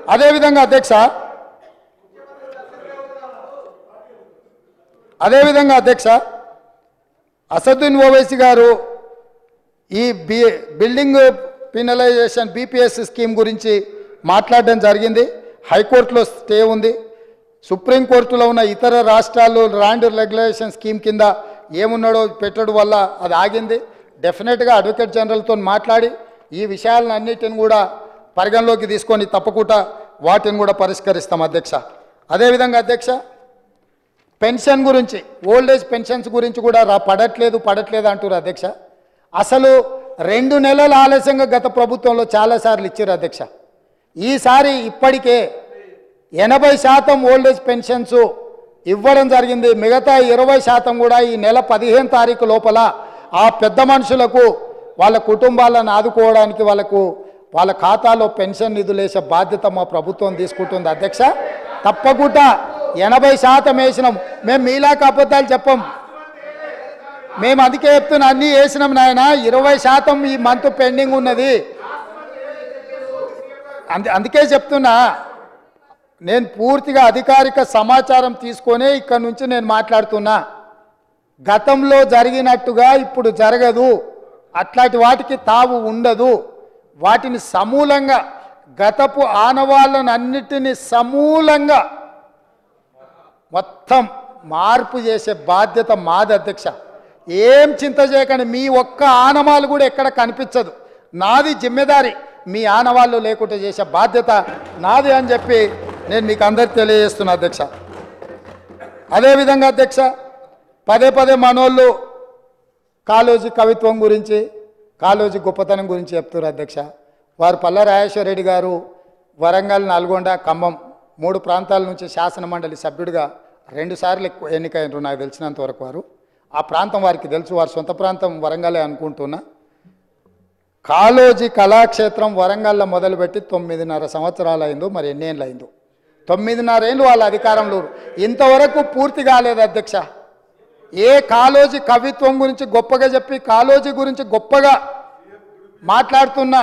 అదేవిధంగా అధ్యక్ష అదేవిధంగా అధ్యక్ష అసదుద్దీన్ ఓవైసీ గారు ఈ బి బిల్డింగ్ పినలైజేషన్ బీపీఎస్ స్కీమ్ గురించి మాట్లాడడం జరిగింది హైకోర్టులో స్టే ఉంది సుప్రీంకోర్టులో ఉన్న ఇతర రాష్ట్రాలు ల్యాండ్ రెగ్యులేషన్ స్కీమ్ కింద ఏమున్నాడో పెట్టడం వల్ల అది ఆగింది డెఫినెట్గా అడ్వకేట్ జనరల్తో మాట్లాడి ఈ విషయాలన్నిటిని కూడా పరిగణలోకి తీసుకొని తప్పకుండా వాటిని కూడా పరిష్కరిస్తాం అధ్యక్ష అదేవిధంగా అధ్యక్ష పెన్షన్ గురించి ఓల్డ్ ఏజ్ పెన్షన్స్ గురించి కూడా రా పడట్లేదు పడట్లేదు అంటారు అధ్యక్ష అసలు రెండు నెలల ఆలస్యంగా గత ప్రభుత్వంలో చాలాసార్లు ఇచ్చారు అధ్యక్ష ఈసారి ఇప్పటికే ఎనభై శాతం ఓల్డ్ ఏజ్ పెన్షన్స్ ఇవ్వడం జరిగింది మిగతా ఇరవై శాతం కూడా ఈ నెల పదిహేను తారీఖు లోపల ఆ పెద్ద మనుషులకు వాళ్ళ కుటుంబాలను ఆదుకోవడానికి వాళ్ళకు వాళ్ళ ఖాతాలో పెన్షన్ నిధులేసే బాధ్యత మా ప్రభుత్వం తీసుకుంటుంది అధ్యక్ష తప్పకుండా ఎనభై శాతం వేసినాం మేము మీలాక అబద్ధాలు చెప్పం మేము అందుకే చెప్తున్నా అన్నీ వేసినాం నాయన ఇరవై శాతం ఈ మంత్ పెండింగ్ ఉన్నది అందు అందుకే చెప్తున్నా నేను పూర్తిగా అధికారిక సమాచారం తీసుకొనే ఇక్కడ నుంచి నేను మాట్లాడుతున్నా గతంలో జరిగినట్టుగా ఇప్పుడు జరగదు అట్లాంటి వాటికి తావు ఉండదు వాటిని సమూలంగా గతపు ఆనవాళ్ళను అన్నిటినీ సమూలంగా మొత్తం మార్పు చేసే బాధ్యత మాది అధ్యక్ష ఏం చింత చేయకండి మీ ఒక్క ఆనవాళ్ళు కూడా ఎక్కడ కనిపించదు నాది జిమ్మెదారి మీ ఆనవాళ్ళు లేకుండా చేసే బాధ్యత నాది అని చెప్పి నేను మీకు అందరికి తెలియజేస్తున్నా అధ్యక్ష అదేవిధంగా అధ్యక్ష పదే పదే మనోళ్ళు కాలోజీ కవిత్వం గురించి కాలోజీ గొప్పతనం గురించి చెప్తారు అధ్యక్ష వారు పల్ల రాజేశ్వర రెడ్డి గారు వరంగల్ నల్గొండ ఖమ్మం మూడు ప్రాంతాల నుంచి శాసన మండలి సభ్యుడిగా రెండుసార్లు ఎక్కువ ఎన్నికైనరు నాకు తెలిసినంత వరకు వారు ఆ ప్రాంతం వారికి తెలుసు వారి సొంత ప్రాంతం వరంగలే అనుకుంటున్నా కాలోజీ కళాక్షేత్రం వరంగల్లో మొదలుపెట్టి తొమ్మిదిన్నర సంవత్సరాలు అయిందో మరి ఎన్నేళ్ళు అయిందో తొమ్మిదిన్నర ఏళ్ళు వాళ్ళ అధికారంలో ఇంతవరకు పూర్తి కాలేదు అధ్యక్ష ఏ కాలోజీ కవిత్వం గురించి గొప్పగా చెప్పి కాలోజీ గురించి గొప్పగా మాట్లాడుతున్న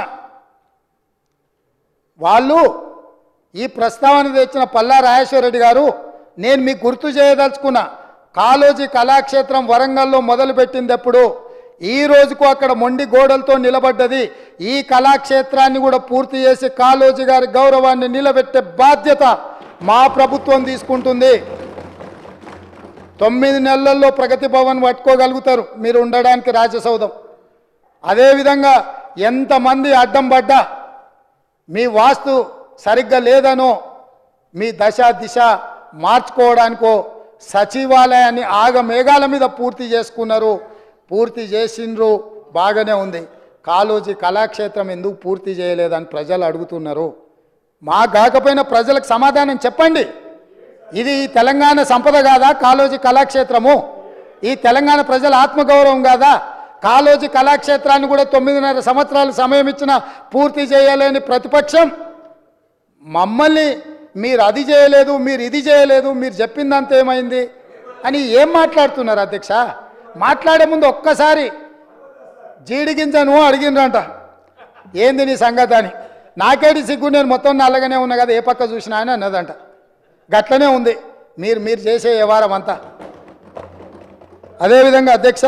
వాళ్ళు ఈ ప్రస్తావన తెచ్చిన పల్లా రాజేశ్వరరెడ్డి గారు నేను మీకు గుర్తు చేయదలుచుకున్నా కాలోజీ కళాక్షేత్రం వరంగల్లో మొదలుపెట్టింది ఎప్పుడు ఈ రోజుకు అక్కడ మొండి గోడలతో నిలబడ్డది ఈ కళాక్షేత్రాన్ని కూడా పూర్తి చేసి కాలోజీ గారి గౌరవాన్ని నిలబెట్టే బాధ్యత మా ప్రభుత్వం తీసుకుంటుంది తొమ్మిది నెలల్లో ప్రగతి భవన్ పట్టుకోగలుగుతారు మీరు ఉండడానికి రాజసౌధం అదేవిధంగా ఎంతమంది అడ్డం పడ్డా మీ వాస్తు సరిగ్గా లేదనో మీ దశ దిశ మార్చుకోవడానికో సచివాలయాన్ని ఆగమేఘాల మీద పూర్తి చేసుకున్నారు పూర్తి చేసిండ్రు బాగానే ఉంది కాలోజీ కళాక్షేత్రం ఎందుకు పూర్తి చేయలేదని ప్రజలు అడుగుతున్నారు మా కాకపోయినా ప్రజలకు సమాధానం చెప్పండి ఇది ఈ తెలంగాణ సంపద కాదా కాలోజీ కళాక్షేత్రము ఈ తెలంగాణ ప్రజల ఆత్మగౌరవం కాదా కాలోజీ కళాక్షేత్రాన్ని కూడా తొమ్మిదిన్నర సంవత్సరాలు సమయం ఇచ్చిన పూర్తి చేయలేని ప్రతిపక్షం మమ్మల్ని మీరు అది చేయలేదు మీరు ఇది చేయలేదు మీరు చెప్పిందంత ఏమైంది అని ఏం మాట్లాడుతున్నారు అధ్యక్ష మాట్లాడే ముందు ఒక్కసారి జీడిగింజను అడిగిండ్రంట ఏంది నీ సంగతి అని నాకేటి సిగ్గు నేను మొత్తం నల్లగానే ఉన్నా కదా ఏ పక్క చూసినా అని అన్నదంట గట్లనే ఉంది మీరు మీరు చేసే వ్యవహారం అంతా అదేవిధంగా అధ్యక్ష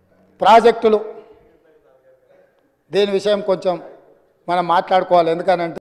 ప్రాజెక్టులు దీని విషయం కొంచెం మనం మాట్లాడుకోవాలి ఎందుకనంటే